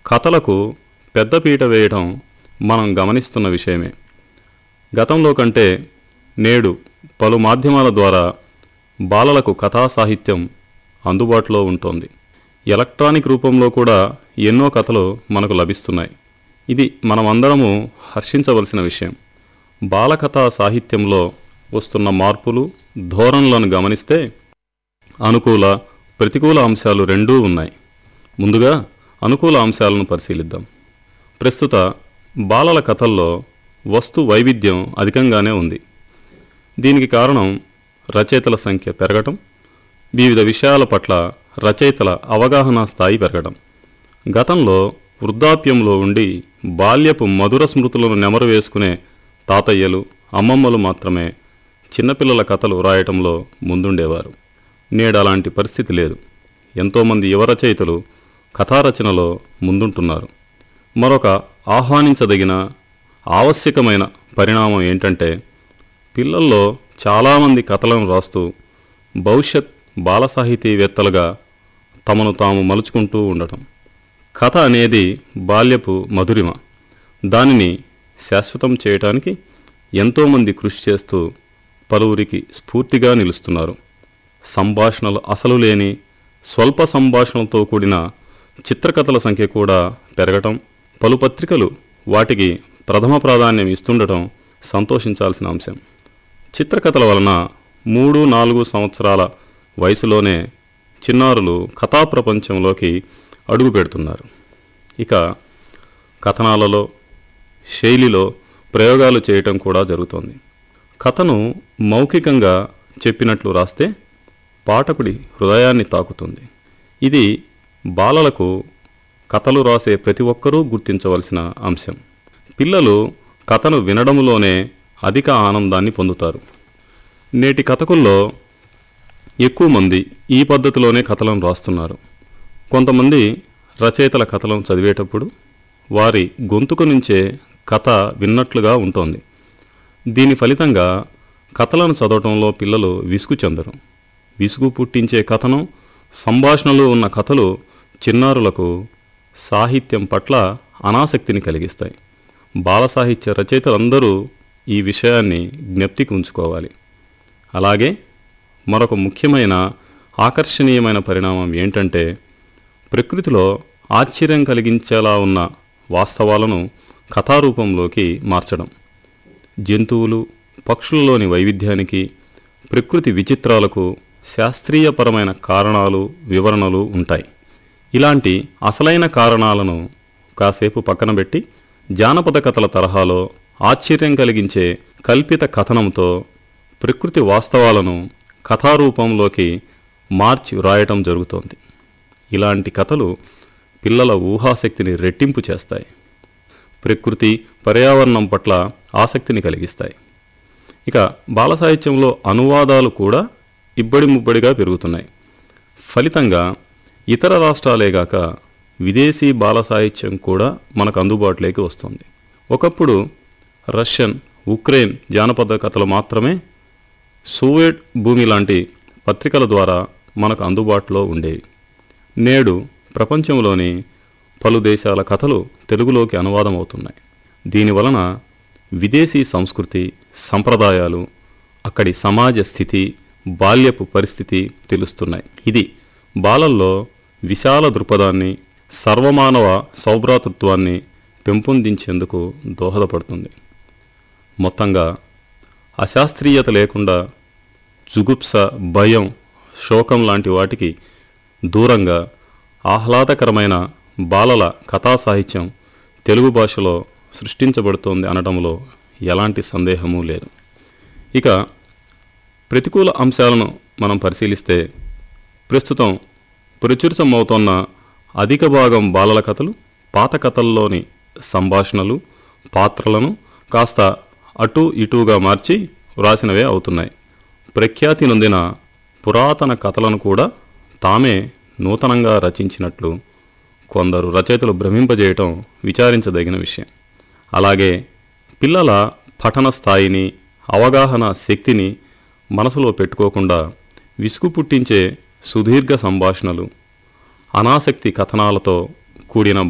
కథలకు పెద్దపీట వేయటం మనం గమనిస్తున్న విషయమే గతంలో కంటే నేడు పలు మాధ్యమాల ద్వారా బాలలకు కథా సాహిత్యం అందుబాటులో ఉంటోంది ఎలక్ట్రానిక్ రూపంలో కూడా ఎన్నో కథలు మనకు లభిస్తున్నాయి ఇది మనమందరము హర్షించవలసిన విషయం బాలకథా సాహిత్యంలో వస్తున్న మార్పులు ధోరణులను గమనిస్తే అనుకూల ప్రతికూల అంశాలు రెండూ ఉన్నాయి ముందుగా అనుకూల అంశాలను పరిశీలిద్దాం ప్రస్తుత బాలల కథల్లో వస్తు వైవిధ్యం అధికంగానే ఉంది దీనికి కారణం రచయితల సంఖ్య పెరగటం వివిధ విషయాల పట్ల రచయితల అవగాహన స్థాయి పెరగడం గతంలో వృద్ధాప్యంలో ఉండి బాల్యపు మధుర స్మృతులను నెమరు వేసుకునే తాతయ్యలు అమ్మమ్మలు మాత్రమే చిన్నపిల్లల కథలు రాయటంలో ముందుండేవారు నేడు అలాంటి పరిస్థితి లేదు ఎంతోమంది యువ రచయితలు కథారచనలో ముందుంటున్నారు మరొక ఆహ్వానించదగిన ఆవశ్యకమైన పరిణామం ఏంటంటే పిల్లల్లో చాలామంది కథలను రాస్తూ భవిష్యత్ బాల సాహితీవేత్తలుగా తమను తాము మలుచుకుంటూ ఉండటం కథ అనేది బాల్యపు మధురిమ దానిని శాశ్వతం చేయటానికి ఎంతోమంది కృషి చేస్తూ పలువురికి స్ఫూర్తిగా నిలుస్తున్నారు సంభాషణలు అసలు లేని స్వల్ప సంభాషణలతో కూడిన చిత్రకథల సంఖ్య కూడా పెరగటం పలు పత్రికలు వాటికి ప్రథమ ప్రాధాన్యం ఇస్తుండటం సంతోషించాల్సిన అంశం చిత్రకథల వలన మూడు నాలుగు సంవత్సరాల వయసులోనే చిన్నారులు కథా ప్రపంచంలోకి అడుగు పెడుతున్నారు ఇక కథనాలలో శైలిలో ప్రయోగాలు చేయటం కూడా జరుగుతోంది కథను మౌఖికంగా చెప్పినట్లు రాస్తే పాఠకుడి హృదయాన్ని తాకుతుంది ఇది బాలలకు కథలు రాసే ప్రతి ఒక్కరూ గుర్తించవలసిన అంశం పిల్లలు కథను వినడంలోనే అధిక ఆనందాన్ని పొందుతారు నేటి కథకుల్లో ఎక్కువ మంది ఈ పద్ధతిలోనే కథలను రాస్తున్నారు కొంతమంది రచయితల కథలను చదివేటప్పుడు వారి గొంతుకు నుంచే కథ విన్నట్లుగా ఉంటోంది దీని ఫలితంగా కథలను చదవటంలో పిల్లలు విసుగు చెందరు విసుగు పుట్టించే కథనం సంభాషణలు ఉన్న కథలు చిన్నారులకు సాహిత్యం పట్ల అనాసక్తిని కలిగిస్తాయి బాల సాహిత్య రచయితలందరూ ఈ విషయాన్ని జ్ఞప్తికి ఉంచుకోవాలి అలాగే మరొక ముఖ్యమైన ఆకర్షణీయమైన పరిణామం ఏంటంటే ప్రకృతిలో ఆశ్చర్యం కలిగించేలా ఉన్న వాస్తవాలను కథారూపంలోకి మార్చడం జంతువులు పక్షులలోని వైవిధ్యానికి ప్రకృతి విచిత్రాలకు శాస్త్రీయపరమైన కారణాలు వివరణలు ఉంటాయి ఇలాంటి అసలైన కారణాలను కాసేపు పక్కన పెట్టి జానపద కథల తరహాలో ఆశ్చర్యం కలిగించే కల్పిత కథనంతో ప్రకృతి వాస్తవాలను కథారూపంలోకి మార్చి వ్రాయటం జరుగుతోంది ఇలాంటి కథలు పిల్లల ఊహాశక్తిని రెట్టింపు చేస్తాయి ప్రకృతి పర్యావరణం పట్ల ఆసక్తిని కలిగిస్తాయి ఇక బాల సాహిత్యంలో అనువాదాలు కూడా ఇబ్బడి ముబ్బడిగా పెరుగుతున్నాయి ఫలితంగా ఇతర రాష్ట్రాలేగాక విదేశీ బాల సాహిత్యం కూడా మనకు అందుబాటులోకి వస్తుంది ఒకప్పుడు రష్యన్ ఉక్రెయిన్ జానపద కథలు మాత్రమే సోవియట్ భూమి లాంటి పత్రికల ద్వారా మనకు అందుబాటులో ఉండేవి నేడు ప్రపంచంలోని పలు దేశాల కథలు తెలుగులోకి అనువాదం అవుతున్నాయి దీనివలన విదేశీ సంస్కృతి సంప్రదాయాలు అక్కడి సమాజ స్థితి బాల్యపు పరిస్థితి తెలుస్తున్నాయి ఇది బాలల్లో విశాల దృక్పథాన్ని సర్వమానవ సౌభ్రాతృత్వాన్ని పెంపొందించేందుకు దోహదపడుతుంది మొత్తంగా అశాస్త్రీయత లేకుండా జుగుప్స భయం శోకం లాంటి వాటికి దూరంగా ఆహ్లాదకరమైన బాలల కథా సాహిత్యం తెలుగు భాషలో సృష్టించబడుతోంది అనడంలో ఎలాంటి సందేహమూ లేదు ఇక ప్రతికూల అంశాలను మనం పరిశీలిస్తే ప్రస్తుతం ప్రచురితమవుతోన్న అధిక భాగం బాలల కథలు పాత కథల్లోని సంభాషణలు పాత్రలను కాస్త అటు ఇటుగా మార్చి వ్రాసినవే అవుతున్నాయి ప్రఖ్యాతి నొందిన పురాతన కథలను కూడా తామే నూతనంగా రచించినట్లు కొందరు రచయితలు భ్రమింపజేయటం విచారించదగిన విషయం అలాగే పిల్లల పఠన స్థాయిని అవగాహన శక్తిని మనసులో పెట్టుకోకుండా విసుగు పుట్టించే సుదీర్ఘ సంభాషణలు అనాసక్తి కథనాలతో కూడిన